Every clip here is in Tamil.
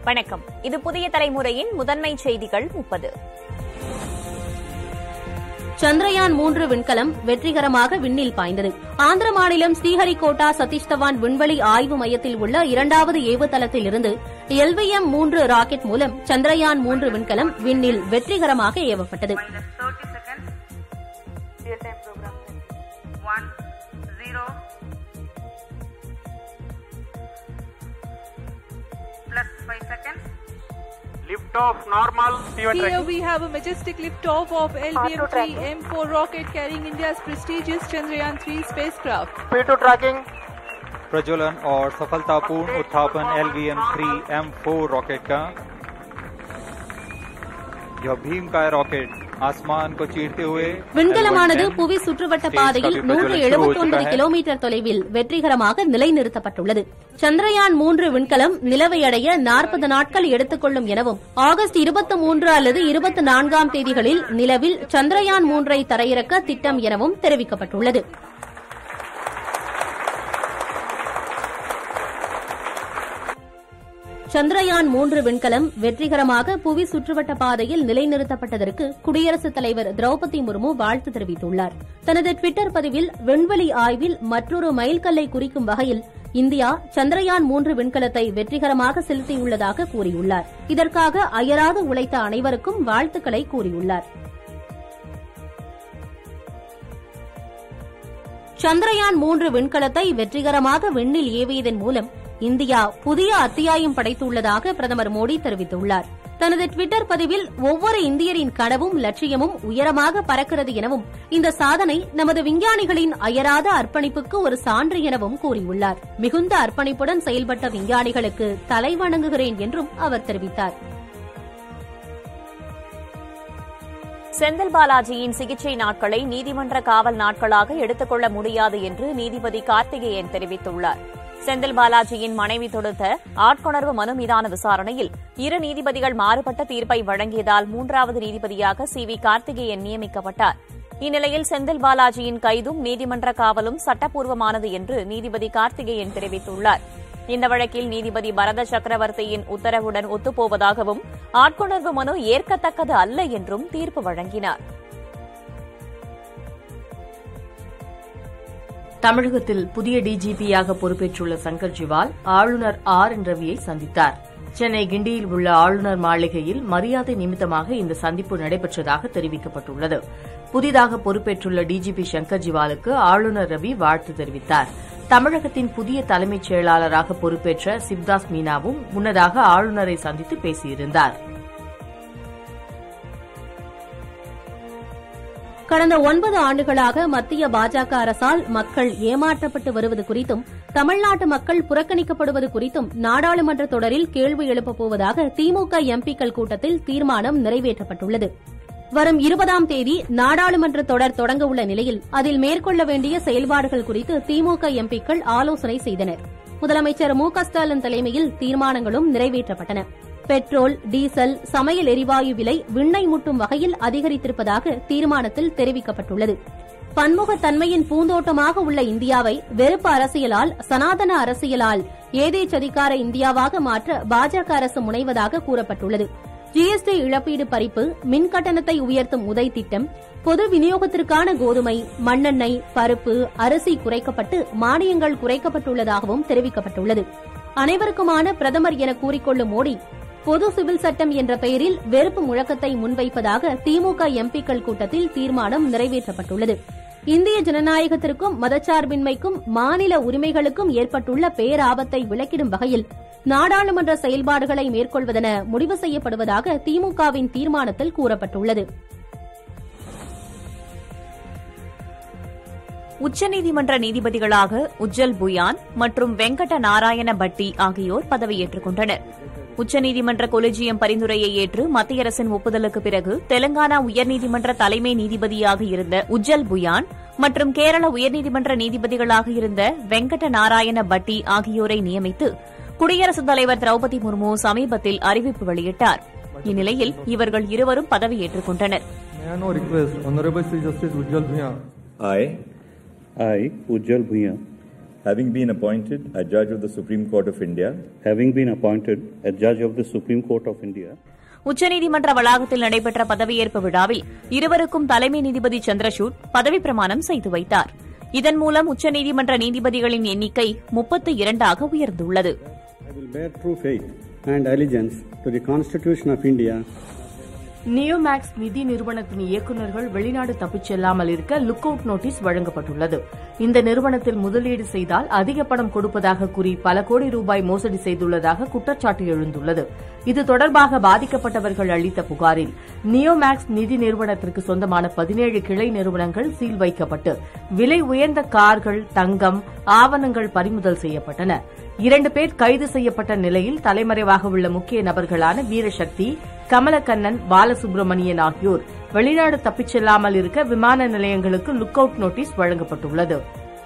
வணக்கம் இது புதிய தலைமுறையின் முதன்மை செய்திகள் முப்பது சந்திரயான் மூன்று விண்கலம் வெற்றிகரமாக விண்ணில் பாய்ந்தது ஆந்திர மாநிலம் ஸ்ரீஹரிகோட்டா சதீஷ் தவான் விண்வெளி ஆய்வு மையத்தில் உள்ள இரண்டாவது ஏவுதளத்தில் இருந்து எல்விஎம் மூன்று ராக்கெட் மூலம் சந்திரயான் மூன்று விண்கலம் விண்ணில் வெற்றிகரமாக ஏவப்பட்டது minus 30 seconds. Real time program. One, zero. Plus five seconds. Lift off normal. Fever Here tracking. we have a majestic liftoff of LVM-3 M4 rocket carrying India's prestigious Chandrayaan-3 spacecraft. P2 tracking. प्रज्वलन और सफलतापूर्ण उत्थापन L V M three M four rocket का यह भीम का रॉकेट आसमान को चीरते हुए விண்கலமானது L110 புவி சுற்றுவட்ட stage பாதையில் का भी நூற்று प्रज्वलन शुरू हो எழுபத்தி चुका ஒன்பது है। கிலோமீட்டர் தொலைவில் வெற்றிகரமாக நிலைநிறுத்தப்பட்டுள்ளது சந்திரயான் மூன்று விண்கலம் நிலவை அடைய நாற்பது நாட்கள் எடுத்துக்கொள்ளும் எனவும் ஆகஸ்ட் இருபத்தி மூன்று அல்லது இருபத்தி நான்காம் தேதிகளில் நிலவில் சந்திரயான் மூன்றை தரையிறக்க திட்டம் எனவும் தெரிவிக்கப்பட்டுள்ளது சந்திரயான் மூன்று விண்கலம் வெற்றிகரமாக புவி சுற்றுவட்ட பாதையில் நிலைநிறுத்தப்பட்டதற்கு குடியரசுத் தலைவர் திரௌபதி முர்மு வாழ்த்து தெரிவித்துள்ளார் தனது டுவிட்டர் பதிவில் விண்வெளி ஆய்வில் மற்றொரு மைல்கல்லை குறிக்கும் வகையில் இந்தியா சந்திரயான் மூன்று விண்கலத்தை வெற்றிகரமாக செலுத்தியுள்ளதாக கூறியுள்ளார் இதற்காக அயராது உழைத்த அனைவருக்கும் வாழ்த்துக்களை கூறியுள்ளார் சந்திரயான் மூன்று விண்கலத்தை வெற்றிகரமாக விண்ணில் ஏவியதன் மூலம் இந்தியா புதிய அத்தியாயம் படைத்துள்ளதாக பிரதமர் மோடி தெரிவித்துள்ளார் தனது டுவிட்டர் பதிவில் ஒவ்வொரு இந்தியரின் கனவும் லட்சியமும் உயரமாக பறக்கிறது எனவும் இந்த சாதனை நமது விஞ்ஞானிகளின் அயராத அர்ப்பணிப்புக்கு ஒரு சான்று எனவும் கூறியுள்ளார் மிகுந்த அர்ப்பணிப்புடன் செயல்பட்ட விஞ்ஞானிகளுக்கு தலை வணங்குகிறேன் என்றும் அவர் தெரிவித்தார் செந்தில் பாலாஜியின் சிகிச்சை நாட்களை நீதிமன்ற காவல் நாட்களாக எடுத்துக்கொள்ள முடியாது என்று நீதிபதி கார்த்திகேயன் தெரிவித்துள்ளார் செந்தில் பாலாஜியின் மனைவி தொடுத்த ஆட்கொணர்வு மனு மீதான விசாரணையில் இரு நீதிபதிகள் மாறுபட்ட தீர்ப்பை வழங்கியதால் மூன்றாவது நீதிபதியாக சி வி கார்த்திகேயன் நியமிக்கப்பட்டார் இந்நிலையில் செந்தில் பாலாஜியின் கைதும் நீதிமன்ற காவலும் சட்டப்பூர்வமானது என்று நீதிபதி கார்த்திகேயன் தெரிவித்துள்ளார் இந்த வழக்கில் நீதிபதி பரத சக்கரவர்த்தியின் உத்தரவுடன் ஒத்துப்போவதாகவும் ஆட்கொணர்வு மனு ஏற்கத்தக்கது அல்ல என்றும் தீர்ப்பு வழங்கினார் தமிழகத்தில் புதிய டிஜிபியாக பொறுப்பேற்றுள்ள சங்கர் ஜிவால் ஆளுநர் ஆர் என் ரவியை சந்தித்தார் சென்னை கிண்டியில் உள்ள ஆளுநர் மாளிகையில் மரியாதை நிமித்தமாக இந்த சந்திப்பு நடைபெற்றதாக தெரிவிக்கப்பட்டுள்ளது புதிதாக பொறுப்பேற்றுள்ள டிஜிபி சங்கர் ஜிவாலுக்கு ஆளுநர் ரவி வாழ்த்து தெரிவித்தார் தமிழகத்தின் புதிய தலைமைச் செயலாளராக பொறுப்பேற்ற சிவ்தாஸ் மீனாவும் முன்னதாக ஆளுநரை சந்தித்து பேசியிருந்தார் கடந்த ஒன்பது ஆண்டுகளாக மத்திய பாஜக அரசால் மக்கள் ஏமாற்றப்பட்டு வருவது குறித்தும் தமிழ்நாட்டு மக்கள் புறக்கணிக்கப்படுவது குறித்தும் நாடாளுமன்ற தொடரில் கேள்வி எழுப்பப் போவதாக திமுக எம்பிக்கள் கூட்டத்தில் தீர்மானம் நிறைவேற்றப்பட்டுள்ளது வரும் இருபதாம் தேதி நாடாளுமன்ற தொடர் தொடங்க உள்ள நிலையில் அதில் மேற்கொள்ள வேண்டிய செயல்பாடுகள் குறித்து திமுக எம்பிக்கள் ஆலோசனை செய்தனர் முதலமைச்சர் மு க ஸ்டாலின் தலைமையில் தீர்மானங்களும் நிறைவேற்றப்பட்டன பெட்ரோல் டீசல் சமையல் எரிவாயு விலை விண்ணை முட்டும் வகையில் அதிகரித்திருப்பதாக தீர்மானத்தில் தெரிவிக்கப்பட்டுள்ளது பன்முகத்தன்மையின் பூந்தோட்டமாக உள்ள இந்தியாவை வெறுப்பு அரசியலால் சனாதன அரசியலால் ஏதேச்சதிகார இந்தியாவாக மாற்ற பாஜக அரசு முனைவதாக கூறப்பட்டுள்ளது ஜிஎஸ்டி இழப்பீடு பறிப்பு மின் கட்டணத்தை உயர்த்தும் உதை திட்டம் பொது விநியோகத்திற்கான கோதுமை மண்ணெண்ணெய் பருப்பு அரிசி குறைக்கப்பட்டு மானியங்கள் குறைக்கப்பட்டுள்ளதாகவும் தெரிவிக்கப்பட்டுள்ளது அனைவருக்குமான பிரதமர் என கூறிக்கொள்ளும் மோடி பொது சிவில் சட்டம் என்ற பெயரில் வெறுப்பு முழக்கத்தை முன்வைப்பதாக திமுக எம்பிக்கள் கூட்டத்தில் தீர்மானம் நிறைவேற்றப்பட்டுள்ளது இந்திய ஜனநாயகத்திற்கும் மதச்சார்பின்மைக்கும் மாநில உரிமைகளுக்கும் ஏற்பட்டுள்ள பேராபத்தை விளக்கிடும் வகையில் நாடாளுமன்ற செயல்பாடுகளை மேற்கொள்வதென முடிவு செய்யப்படுவதாக திமுகவின் தீர்மானத்தில் கூறப்பட்டுள்ளது உச்சநீதிமன்ற நீதிபதிகளாக உஜ்ஜல் புயான் மற்றும் வெங்கட நாராயண பட்டி ஆகியோர் பதவியேற்றுக் கொண்டனர் உச்சநீதிமன்ற கொலிஜியம் பரிந்துரையை ஏற்று மத்திய அரசின் ஒப்புதலுக்கு பிறகு தெலங்கானா உயர்நீதிமன்ற தலைமை நீதிபதியாக இருந்த உஜ்ஜல் புயான் மற்றும் கேரள உயர்நீதிமன்ற நீதிபதிகளாக இருந்த வெங்கட நாராயண பட்டி ஆகியோரை நியமித்து குடியரசுத் தலைவர் திரௌபதி முர்மு சமீபத்தில் அறிவிப்பு வெளியிட்டார் இந்நிலையில் இவர்கள் இருவரும் பதவியேற்றுக் கொண்டனர் May I now request Honorable Sri Justice Ujjal Bhuyan I, I, Ujjal Bhuyan, having been appointed a judge of the Supreme Court of India, having been appointed a judge of the Supreme Court of India, உச்சநீதிமன்ற வளாகத்தில் நடைபெற்ற பதவியேற்பு விழாவில் இருவருக்கும் தலைமை நீதிபதி சந்திரசூட் பதவி பிரமாணம் செய்து வைத்தார் இதன் மூலம் உச்சநீதிமன்ற நீதிபதிகளின் எண்ணிக்கை முப்பத்து இரண்டாக உயர்ந்துள்ளது I will bear true faith and allegiance to the Constitution of India Neomax நிதி நிறுவனத்தின் இயக்குநர்கள் வெளிநாடு தப்பிச் செல்லாமல் இருக்க லுக் அவுட் நோட்டீஸ் வழங்கப்பட்டுள்ளது இந்த நிறுவனத்தில் முதலீடு செய்தால் அதிக பணம் கொடுப்பதாக கூறி பல கோடி ரூபாய் மோசடி செய்துள்ளதாக குற்றச்சாட்டு எழுந்துள்ளது இது தொடர்பாக பாதிக்கப்பட்டவர்கள் அளித்த புகாரில் நியோமேக்ஸ் நிதி நிறுவனத்திற்கு சொந்தமான பதினேழு கிளை நிறுவனங்கள் சீல் வைக்கப்பட்டு விலை உயர்ந்த கார்கள் தங்கம் ஆவணங்கள் பறிமுதல் செய்யப்பட்டன இரண்டு பேர் கைது செய்யப்பட்ட நிலையில் தலைமறைவாக உள்ள முக்கிய நபர்களான வீரசக்தி கமலக்கண்ணன் பாலசுப்ரமணியன் ஆகியோர் வெளிநாடு தப்பிச் செல்லாமல் இருக்க விமான நிலையங்களுக்கு லுக் அவுட் நோட்டீஸ் வழங்கப்பட்டுள்ளது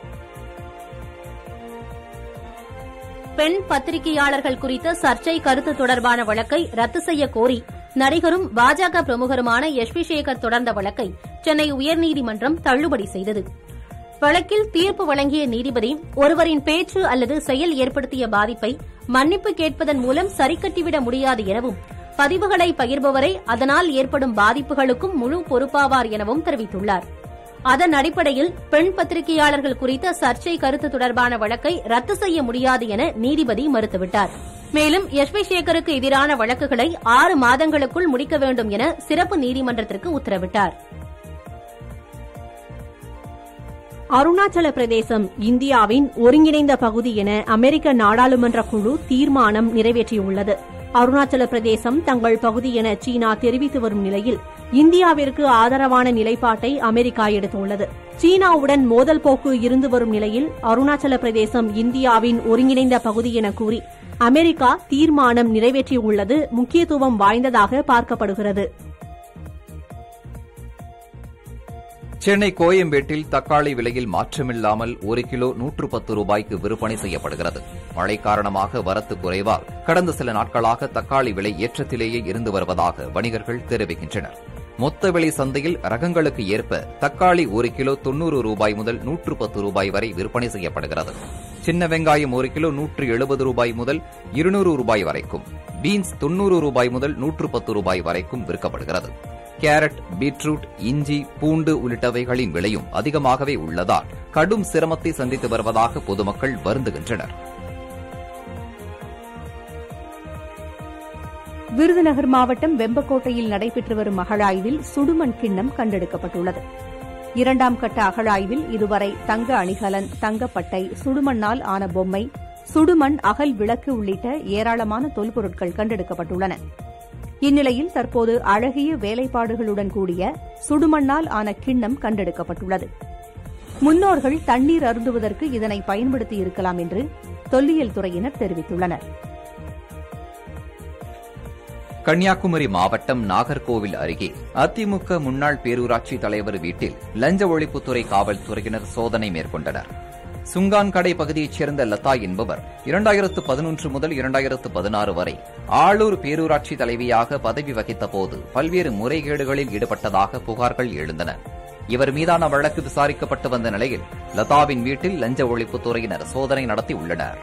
பெண் பத்திரிகையாளர்கள் குறித்த சர்ச்சை கருத்து தொடர்பான வழக்கை ரத்து செய்ய கோரி நடிகரும் பாஜக பிரமுகருமான எஸ் வி சேகர் தொடர்ந்த வழக்கை சென்னை உயர்நீதிமன்றம் தள்ளுபடி செய்தது வழக்கில் தீர்ப்பு வழங்கிய நீதிபதி ஒருவரின் பேச்சு அல்லது செயல் ஏற்படுத்திய பாதிப்பை மன்னிப்பு கேட்பதன் மூலம் சரிக்கட்டிவிட முடியாது எனவும் பதிவுகளை பகிர்பவரை அதனால் ஏற்படும் பாதிப்புகளுக்கும் முழு பொறுப்பாவார் எனவும் தெரிவித்துள்ளார் அதன் அடிப்படையில் பெண் பத்திரிகையாளர்கள் குறித்த சர்ச்சை கருத்து தொடர்பான வழக்கை ரத்து செய்ய முடியாது என நீதிபதி மறுத்துவிட்டார் மேலும் எஸ் வி சேகருக்கு எதிரான வழக்குகளை ஆறு மாதங்களுக்குள் முடிக்க வேண்டும் என சிறப்பு நீதிமன்றத்திற்கு உத்தரவிட்டார் அருணாச்சல பிரதேசம் இந்தியாவின் ஒருங்கிணைந்த பகுதி என அமெரிக்க நாடாளுமன்ற குழு தீர்மானம் நிறைவேற்றியுள்ளது அருணாச்சல பிரதேசம் தங்கள் பகுதி என சீனா தெரிவித்து வரும் நிலையில் இந்தியாவிற்கு ஆதரவான நிலைப்பாட்டை அமெரிக்கா எடுத்துள்ளது சீனாவுடன் மோதல் போக்கு இருந்து வரும் நிலையில் அருணாச்சல பிரதேசம் இந்தியாவின் ஒருங்கிணைந்த பகுதி என கூறி அமெரிக்கா தீர்மானம் நிறைவேற்றியுள்ளது முக்கியத்துவம் வாய்ந்ததாக பார்க்கப்படுகிறது சென்னை கோயம்பேட்டில் தக்காளி விலையில் மாற்றமில்லாமல் ஒரு கிலோ நூற்று பத்து ரூபாய்க்கு விற்பனை செய்யப்படுகிறது மழை காரணமாக வரத்து குறைவால் கடந்த சில நாட்களாக தக்காளி விலை ஏற்றத்திலேயே இருந்து வருவதாக வணிகர்கள் தெரிவிக்கின்றனர் மொத்த விலை சந்தையில் ரகங்களுக்கு ஏற்ப தக்காளி ஒரு கிலோ தொன்னூறு ரூபாய் முதல் நூற்று பத்து ரூபாய் வரை விற்பனை செய்யப்படுகிறது சின்ன வெங்காயம் ஒரு கிலோ நூற்று எழுபது ரூபாய் முதல் இருநூறு ரூபாய் வரைக்கும் பீன்ஸ் தொன்னூறு ரூபாய் முதல் நூற்று பத்து ரூபாய் வரைக்கும் விற்கப்படுகிறது கேரட் பீட்ரூட் இஞ்சி பூண்டு உள்ளிட்டவைகளின் விலையும் அதிகமாகவே உள்ளதால் கடும் சிரமத்தை சந்தித்து வருவதாக பொதுமக்கள் வருந்துகின்றனர் விருதுநகர் மாவட்டம் வெம்பக்கோட்டையில் நடைபெற்று வரும் அகழாய்வில் சுடுமண் கிண்ணம் கண்டெடுக்கப்பட்டுள்ளது இரண்டாம் கட்ட அகழாய்வில் இதுவரை தங்க அணிகலன் தங்கப்பட்டை சுடுமண்ணால் ஆன பொம்மை சுடுமண் அகல் விளக்கு உள்ளிட்ட ஏராளமான தொல்பொருட்கள் கண்டெடுக்கப்பட்டுள்ளன இந்நிலையில் தற்போது அழகிய வேலைப்பாடுகளுடன் கூடிய சுடுமண்ணால் ஆன கிண்ணம் கண்டெடுக்கப்பட்டுள்ளது முன்னோர்கள் தண்ணீர் அருந்துவதற்கு இதனை பயன்படுத்தி இருக்கலாம் என்று தொல்லியல் துறையினர் தெரிவித்துள்ளனர் கன்னியாகுமரி மாவட்டம் நாகர்கோவில் அருகே அதிமுக முன்னாள் பேரூராட்சி தலைவர் வீட்டில் லஞ்ச ஒழிப்புத்துறை காவல்துறையினர் சோதனை மேற்கொண்டனர் சுங்கான்கடை பகுதியைச் சேர்ந்த லதா என்பவர் இரண்டாயிரத்து பதினொன்று முதல் இரண்டாயிரத்து பதினாறு வரை ஆளூர் பேரூராட்சி தலைவியாக பதவி வகித்த போது பல்வேறு முறைகேடுகளில் ஈடுபட்டதாக புகார்கள் எழுந்தன இவர் மீதான வழக்கு விசாரிக்கப்பட்டு வந்த நிலையில் லதாவின் வீட்டில் லஞ்ச ஒழிப்புத்துறையினர் சோதனை நடத்தியுள்ளனர்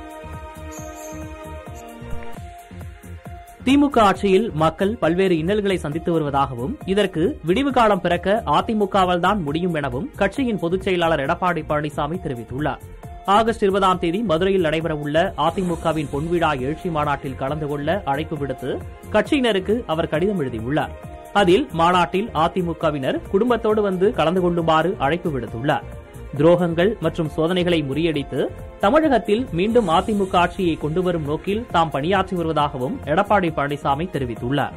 திமுக ஆட்சியில் மக்கள் பல்வேறு இன்னல்களை சந்தித்து வருவதாகவும் இதற்கு விடிவு காலம் பிறக்க அதிமுகவால் தான் முடியும் எனவும் கட்சியின் பொதுச் செயலாளர் எடப்பாடி பழனிசாமி தெரிவித்துள்ளார் ஆகஸ்ட் இருபதாம் தேதி மதுரையில் நடைபெறவுள்ள அதிமுகவின் பொன்விழா எழுச்சி மாநாட்டில் கலந்து கொள்ள அழைப்பு விடுத்து கட்சியினருக்கு அவர் கடிதம் எழுதியுள்ளார் அதில் மாநாட்டில் அதிமுகவினர் குடும்பத்தோடு வந்து கலந்து கொள்ளுமாறு அழைப்பு விடுத்துள்ளார் துரோகங்கள் மற்றும் சோதனைகளை முறியடித்து தமிழகத்தில் மீண்டும் அதிமுக ஆட்சியை கொண்டுவரும் நோக்கில் தாம் பணியாற்றி வருவதாகவும் எடப்பாடி பழனிசாமி தெரிவித்துள்ளார்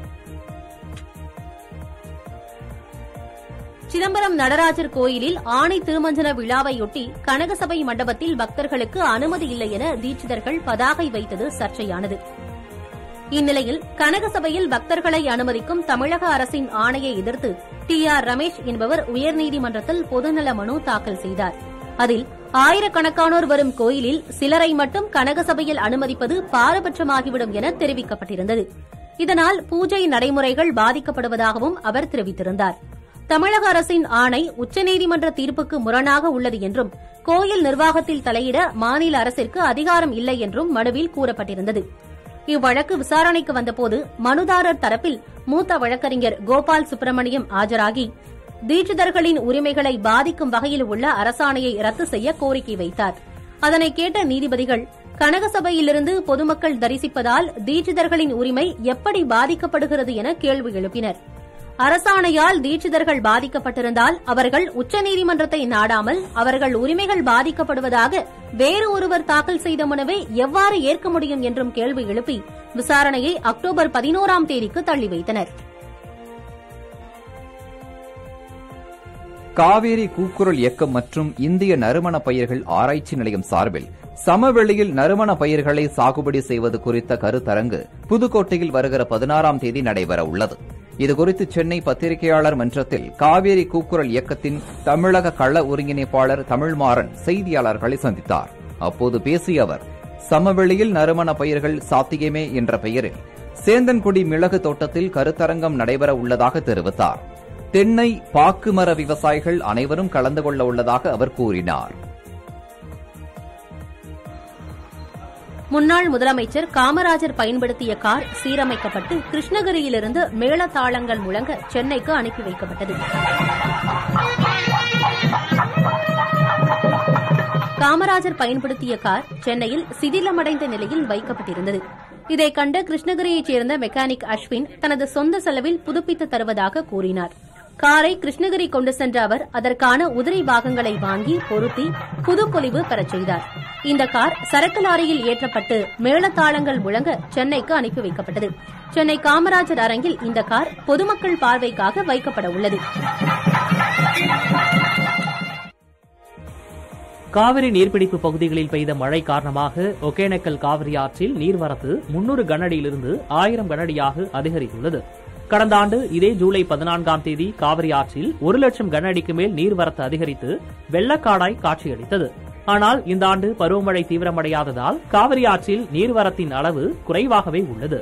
சிதம்பரம் நடராஜர் கோயிலில் ஆணை திருமஞ்சன விழாவையொட்டி கனகசபை மண்டபத்தில் பக்தர்களுக்கு அனுமதி இல்லை என தீட்சிதர்கள் பதாகை வைத்தது சர்ச்சையானது இந்நிலையில் கனகசபையில் பக்தர்களை அனுமதிக்கும் தமிழக அரசின் ஆணையை எதிர்த்து டி ஆர் ரமேஷ் என்பவர் உயர்நீதிமன்றத்தில் பொதுநல மனு தாக்கல் செய்தார் அதில் ஆயிரக்கணக்கானோர் வரும் கோயிலில் சிலரை மட்டும் கனகசபையில் அனுமதிப்பது பாரபட்சமாகிவிடும் என தெரிவிக்கப்பட்டிருந்தது இதனால் பூஜை நடைமுறைகள் பாதிக்கப்படுவதாகவும் அவர் தெரிவித்திருந்தார் தமிழக அரசின் ஆணை உச்சநீதிமன்ற தீர்ப்புக்கு முரணாக உள்ளது என்றும் கோயில் நிர்வாகத்தில் தலையிட மாநில அரசிற்கு அதிகாரம் இல்லை என்றும் மனுவில் கூறப்பட்டிருந்தது இவ்வழக்கு விசாரணைக்கு வந்தபோது மனுதாரர் தரப்பில் மூத்த வழக்கறிஞர் கோபால் சுப்பிரமணியம் ஆஜராகி தீட்சிதர்களின் உரிமைகளை பாதிக்கும் வகையில் உள்ள அரசாணையை ரத்து செய்ய கோரிக்கை வைத்தார் அதனை கேட்ட நீதிபதிகள் கனகசபையிலிருந்து பொதுமக்கள் தரிசிப்பதால் தீட்சிதர்களின் உரிமை எப்படி பாதிக்கப்படுகிறது என கேள்வி எழுப்பினர் அரசாணையால் தீட்சிதர்கள் பாதிக்கப்பட்டிருந்தால் அவர்கள் உச்சநீதிமன்றத்தை நாடாமல் அவர்கள் உரிமைகள் பாதிக்கப்படுவதாக வேறு ஒருவர் தாக்கல் செய்த மனுவை எவ்வாறு ஏற்க முடியும் என்றும் கேள்வி எழுப்பி விசாரணையை அக்டோபர் பதினோராம் தேதிக்கு தள்ளி வைத்தனர் காவேரி கூக்குரல் இயக்கம் மற்றும் இந்திய நறுமண பயிர்கள் ஆராய்ச்சி நிலையம் சார்பில் சமவெளியில் நறுமண பயிர்களை சாகுபடி செய்வது குறித்த கருத்தரங்கு புதுக்கோட்டையில் வருகிற பதினாறாம் தேதி நடைபெற உள்ளது இதுகுறித்து சென்னை பத்திரிகையாளர் மன்றத்தில் காவேரி கூக்குரல் இயக்கத்தின் தமிழக கள ஒருங்கிணைப்பாளர் தமிழ்மாறன் செய்தியாளர்களை சந்தித்தார் அப்போது பேசிய அவர் சமவெளியில் நறுமண பயிர்கள் சாத்தியமே என்ற பெயரில் சேந்தன்குடி மிளகு தோட்டத்தில் கருத்தரங்கம் நடைபெற உள்ளதாக தெரிவித்தார் தென்னை பாக்கு மர விவசாயிகள் அனைவரும் கலந்து கொள்ள உள்ளதாக அவர் கூறினார் முன்னாள் முதலமைச்சர் காமராஜர் பயன்படுத்திய கார் சீரமைக்கப்பட்டு கிருஷ்ணகிரியிலிருந்து மேளதாளங்கள் முழங்க சென்னைக்கு அனுப்பி வைக்கப்பட்டது காமராஜர் பயன்படுத்திய கார் சென்னையில் சிதிலமடைந்த நிலையில் வைக்கப்பட்டிருந்தது இதை கண்ட கிருஷ்ணகிரியைச் சேர்ந்த மெக்கானிக் அஸ்வின் தனது சொந்த செலவில் புதுப்பித்து தருவதாக கூறினார் காரை கிருஷ்ணகிரி கொண்டு சென்ற அவர் அதற்கான உதிரி பாகங்களை வாங்கி பொருத்தி புதுப்பொலிவு பெறச் செய்தார் இந்த கார் சரக்கு லாரியில் ஏற்றப்பட்டு மேளதாளங்கள் முழங்க சென்னைக்கு அனுப்பி வைக்கப்பட்டது சென்னை காமராஜர் அரங்கில் இந்த கார் பொதுமக்கள் பார்வைக்காக வைக்கப்பட உள்ளது காவிரி நீர்பிடிப்பு பகுதிகளில் பெய்த மழை காரணமாக ஒகேனக்கல் காவிரி ஆற்றில் நீர்வரத்து முன்னூறு கனஅடியிலிருந்து ஆயிரம் கனஅடியாக அதிகரித்துள்ளது கடந்த ஆண்டு இதே ஜூலை பதினான்காம் தேதி காவிரி ஆற்றில் ஒரு லட்சம் கன அடிக்கு மேல் நீர்வரத்து அதிகரித்து வெள்ளக்காடாய் காட்சியளித்தது ஆனால் இந்த ஆண்டு பருவமழை தீவிரமடையாததால் காவிரி ஆற்றில் நீர்வரத்தின் அளவு குறைவாகவே உள்ளது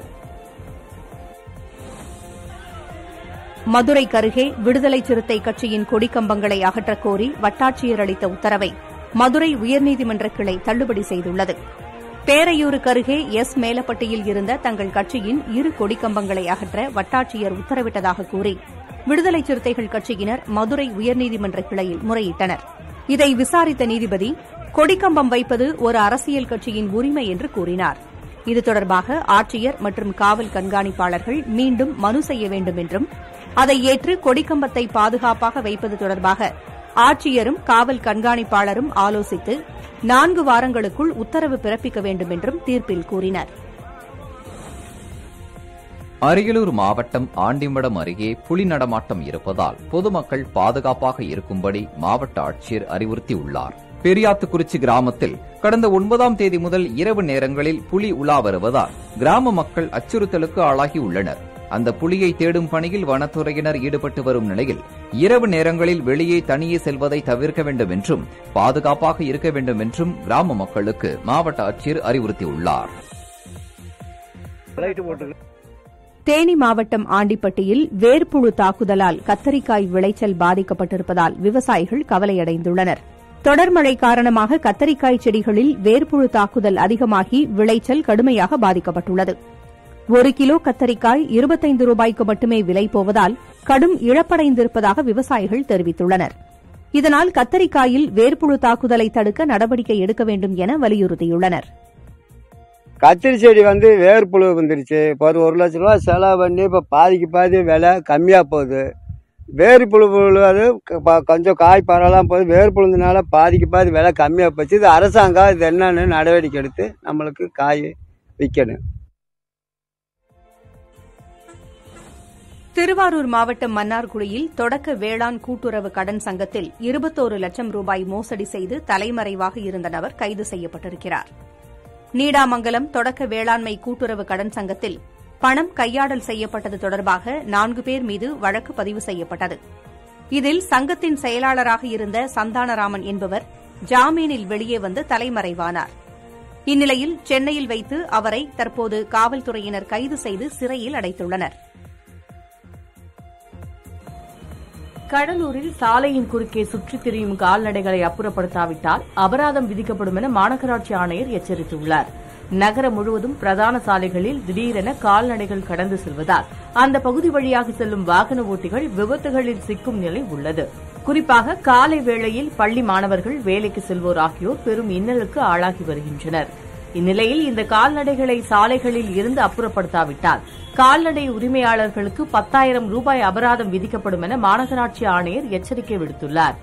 மதுரை கருகே விடுதலை சிறுத்தை கட்சியின் கொடிக்கம்பங்களை அகற்றக் கோரி வட்டாட்சியர் அளித்த உத்தரவை மதுரை உயர்நீதிமன்ற கிளை தள்ளுபடி செய்துள்ளது பேரையூருக்கு அருகே எஸ் மேலப்பட்டியில் இருந்த தங்கள் கட்சியின் இரு கொடிக்கம்பங்களை அகற்ற வட்டாட்சியர் உத்தரவிட்டதாக கூறி விடுதலை சிறுத்தைகள் கட்சியினர் மதுரை உயர்நீதிமன்ற கிளையில் முறையிட்டனர் இதை விசாரித்த நீதிபதி கொடிக்கம்பம் வைப்பது ஒரு அரசியல் கட்சியின் உரிமை என்று கூறினார் இது தொடர்பாக ஆட்சியர் மற்றும் காவல் கண்காணிப்பாளர்கள் மீண்டும் மனு செய்ய வேண்டும் என்றும் அதை ஏற்று கொடிக்கம்பத்தை பாதுகாப்பாக வைப்பது தொடர்பாக ஆட்சியரும் காவல் கண்காணிப்பாளரும் ஆலோசித்து நான்கு வாரங்களுக்குள் உத்தரவு பிறப்பிக்க வேண்டும் என்றும் தீர்ப்பில் கூறினர் அரியலூர் மாவட்டம் ஆண்டிமடம் அருகே புலி நடமாட்டம் இருப்பதால் பொதுமக்கள் பாதுகாப்பாக இருக்கும்படி மாவட்ட ஆட்சியர் அறிவுறுத்தியுள்ளார் பெரியாத்துக்குறிச்சி கிராமத்தில் கடந்த ஒன்பதாம் தேதி முதல் இரவு நேரங்களில் புலி உலா வருவதால் கிராம மக்கள் அச்சுறுத்தலுக்கு ஆளாகி உள்ளனர் அந்த புலியை தேடும் பணியில் வனத்துறையினர் ஈடுபட்டு வரும் நிலையில் இரவு நேரங்களில் வெளியே தனியே செல்வதை தவிர்க்க வேண்டும் என்றும் பாதுகாப்பாக இருக்க வேண்டும் என்றும் கிராம மக்களுக்கு மாவட்ட ஆட்சியர் அறிவுறுத்தியுள்ளார் தேனி மாவட்டம் ஆண்டிப்பட்டியில் வேர்ப்புழு தாக்குதலால் கத்தரிக்காய் விளைச்சல் பாதிக்கப்பட்டிருப்பதால் விவசாயிகள் கவலையடைந்துள்ளனர் தொடர் மழை காரணமாக கத்தரிக்காய் செடிகளில் வேர்ப்புழு தாக்குதல் அதிகமாகி விளைச்சல் கடுமையாக பாதிக்கப்பட்டுள்ளது ஒரு கிலோ கத்தரிக்காய் இருபத்தைந்து ரூபாய்க்கு மட்டுமே விலை போவதால் கடும் இழப்படைந்திருப்பதாக விவசாயிகள் தெரிவித்துள்ளனர் இதனால் கத்தரிக்காயில் வேர்ப்புழு தாக்குதலை தடுக்க நடவடிக்கை எடுக்க வேண்டும் என வலியுறுத்தியுள்ளனர் கத்திரி செடி வந்து வேர்ப்புழு வந்துருச்சு இப்போ ஒரு ஒரு லட்ச ரூபா செலவு பண்ணி இப்போ பாதிக்கு பாதி விலை கம்மியாக போகுது வேர்ப்புழு புழு அது க- கொஞ்சம் காய் பரவலாம் போகுது வேர்ப்புழுந்தனால பாதிக்கு பாதி விலை கம்மியாக போச்சு இது அரசாங்கம் இது என்னன்னு நடவடிக்கை எடுத்து நம்மளுக்கு காய் விற்கணும் திருவாரூர் மாவட்டம் மன்னார்குடியில் தொடக்க வேளாண் கூட்டுறவு கடன் சங்கத்தில் இருபத்தோரு லட்சம் ரூபாய் மோசடி செய்து தலைமறைவாக இருந்த நபர் கைது செய்யப்பட்டிருக்கிறார் நீடாமங்கலம் தொடக்க வேளாண்மை கூட்டுறவு கடன் சங்கத்தில் பணம் கையாடல் செய்யப்பட்டது தொடர்பாக நான்கு பேர் மீது வழக்கு பதிவு செய்யப்பட்டது இதில் சங்கத்தின் செயலாளராக இருந்த சந்தானராமன் என்பவர் ஜாமீனில் வெளியே வந்து தலைமறைவானார் இந்நிலையில் சென்னையில் வைத்து அவரை தற்போது காவல்துறையினர் கைது செய்து சிறையில் அடைத்துள்ளனர் கடலூரில் சாலையின் குறுக்கே சுற்றித் திரியும் கால்நடைகளை அப்புறப்படுத்தாவிட்டால் அபராதம் விதிக்கப்படும் என மாநகராட்சி ஆணையர் எச்சரித்துள்ளார் நகரம் முழுவதும் பிரதான சாலைகளில் திடீரென கால்நடைகள் கடந்து செல்வதால் அந்த பகுதி வழியாக செல்லும் வாகன ஓட்டிகள் விபத்துகளில் சிக்கும் நிலை உள்ளது குறிப்பாக காலை வேளையில் பள்ளி மாணவர்கள் வேலைக்கு செல்வோர் ஆகியோர் பெரும் இன்னலுக்கு ஆளாகி வருகின்றனர் இந்நிலையில் இந்த கால்நடைகளை சாலைகளில் இருந்து அப்புறப்படுத்தாவிட்டால் கால்நடை உரிமையாளர்களுக்கு பத்தாயிரம் ரூபாய் அபராதம் விதிக்கப்படும் என மாநகராட்சி ஆணையர் எச்சரிக்கை விடுத்துள்ளார்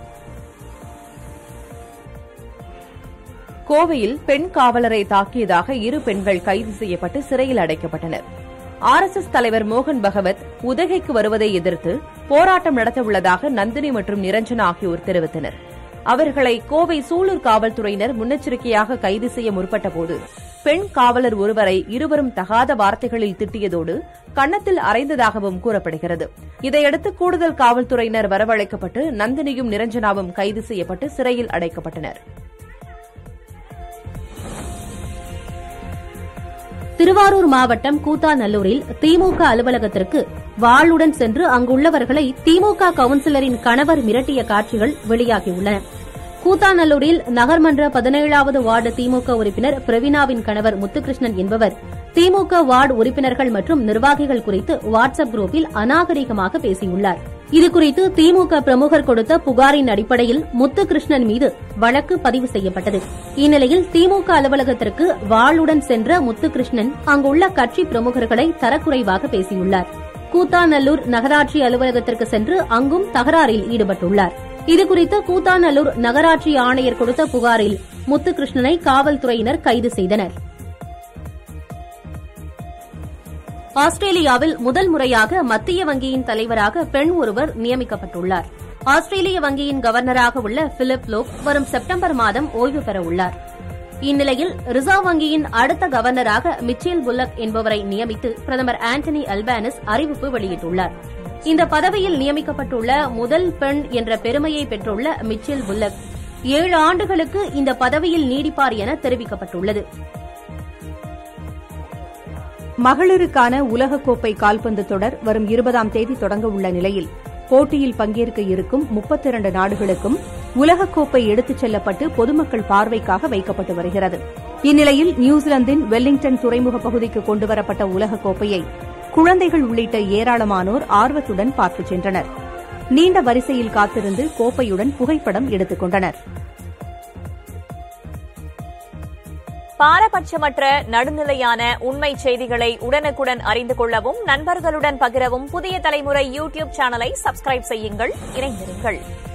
கோவையில் பெண் காவலரை தாக்கியதாக இரு பெண்கள் கைது செய்யப்பட்டு சிறையில் அடைக்கப்பட்டனர் ஆர் எஸ் எஸ் தலைவர் மோகன் பகவத் உதகைக்கு வருவதை எதிர்த்து போராட்டம் நடத்தவுள்ளதாக நந்தினி மற்றும் நிரஞ்சன் ஆகியோர் தெரிவித்தனர் அவர்களை கோவை சூலூர் காவல்துறையினர் முன்னெச்சரிக்கையாக கைது செய்ய முற்பட்டபோது பெண் காவலர் ஒருவரை இருவரும் தகாத வார்த்தைகளில் திட்டியதோடு கன்னத்தில் அறைந்ததாகவும் கூறப்படுகிறது இதையடுத்து கூடுதல் காவல்துறையினர் வரவழைக்கப்பட்டு நந்தினியும் நிரஞ்சனாவும் கைது செய்யப்பட்டு சிறையில் அடைக்கப்பட்டனர் திருவாரூர் மாவட்டம் கூத்தாநல்லூரில் திமுக அலுவலகத்திற்கு வாளுடன் சென்று அங்குள்ளவர்களை திமுக கவுன்சிலரின் கணவர் மிரட்டிய காட்சிகள் வெளியாகியுள்ளன கூத்தாநல்லூரில் நகர்மன்ற பதினேழாவது வார்டு திமுக உறுப்பினர் பிரவீனாவின் கணவர் முத்துகிருஷ்ணன் என்பவர் திமுக வார்டு உறுப்பினர்கள் மற்றும் நிர்வாகிகள் குறித்து வாட்ஸ்அப் குரூப்பில் அநாகரிகமாக பேசியுள்ளார் இதுகுறித்து திமுக பிரமுகர் கொடுத்த புகாரின் அடிப்படையில் முத்துகிருஷ்ணன் மீது வழக்கு பதிவு செய்யப்பட்டது இந்நிலையில் திமுக அலுவலகத்திற்கு வாளுடன் சென்ற முத்துகிருஷ்ணன் அங்குள்ள கட்சி பிரமுகர்களை தரக்குறைவாக பேசியுள்ளார் கூத்தாநல்லூர் நகராட்சி அலுவலகத்திற்கு சென்று அங்கும் தகராறில் ஈடுபட்டுள்ளார் இதுகுறித்து கூத்தாநல்லூர் நகராட்சி ஆணையர் கொடுத்த புகாரில் முத்துகிருஷ்ணனை காவல்துறையினர் கைது செய்தனர் ஆஸ்திரேலியாவில் முதல் முறையாக மத்திய வங்கியின் தலைவராக பெண் ஒருவர் நியமிக்கப்பட்டுள்ளார் ஆஸ்திரேலிய வங்கியின் கவர்னராக உள்ள பிலிப் லோப் வரும் செப்டம்பர் மாதம் ஓய்வு பெற உள்ளார் இந்நிலையில் ரிசர்வ் வங்கியின் அடுத்த கவர்னராக மிச்சேல் புல்லக் என்பவரை நியமித்து பிரதமர் ஆண்டனி அல்பானிஸ் அறிவிப்பு வெளியிட்டுள்ளார் இந்த பதவியில் நியமிக்கப்பட்டுள்ள முதல் பெண் என்ற பெருமையை பெற்றுள்ள மிச்சேல் புல்லக் ஏழு ஆண்டுகளுக்கு இந்த பதவியில் நீடிப்பார் என தெரிவிக்கப்பட்டுள்ளது மகளிருக்கான உலகக்கோப்பை கால்பந்து தொடர் வரும் இருபதாம் தேதி தொடங்க உள்ள நிலையில் போட்டியில் பங்கேற்க இருக்கும் முப்பத்தி இரண்டு நாடுகளுக்கும் உலகக்கோப்பை எடுத்துச் செல்லப்பட்டு பொதுமக்கள் பார்வைக்காக வைக்கப்பட்டு வருகிறது இந்நிலையில் நியூசிலாந்தின் வெல்லிங்டன் துறைமுக பகுதிக்கு கொண்டுவரப்பட்ட உலகக்கோப்பையை குழந்தைகள் உள்ளிட்ட ஏராளமானோர் ஆர்வத்துடன் பார்த்துச் சென்றனர் நீண்ட வரிசையில் காத்திருந்து கோப்பையுடன் புகைப்படம் எடுத்துக் கொண்டனர் பாரபட்சமற்ற நடுநிலையான உண்மை செய்திகளை உடனுக்குடன் அறிந்து கொள்ளவும் நண்பர்களுடன் பகிரவும் புதிய தலைமுறை யூடியூப் சேனலை சப்ஸ்கிரைப் செய்யுங்கள் இணைந்திருங்கள்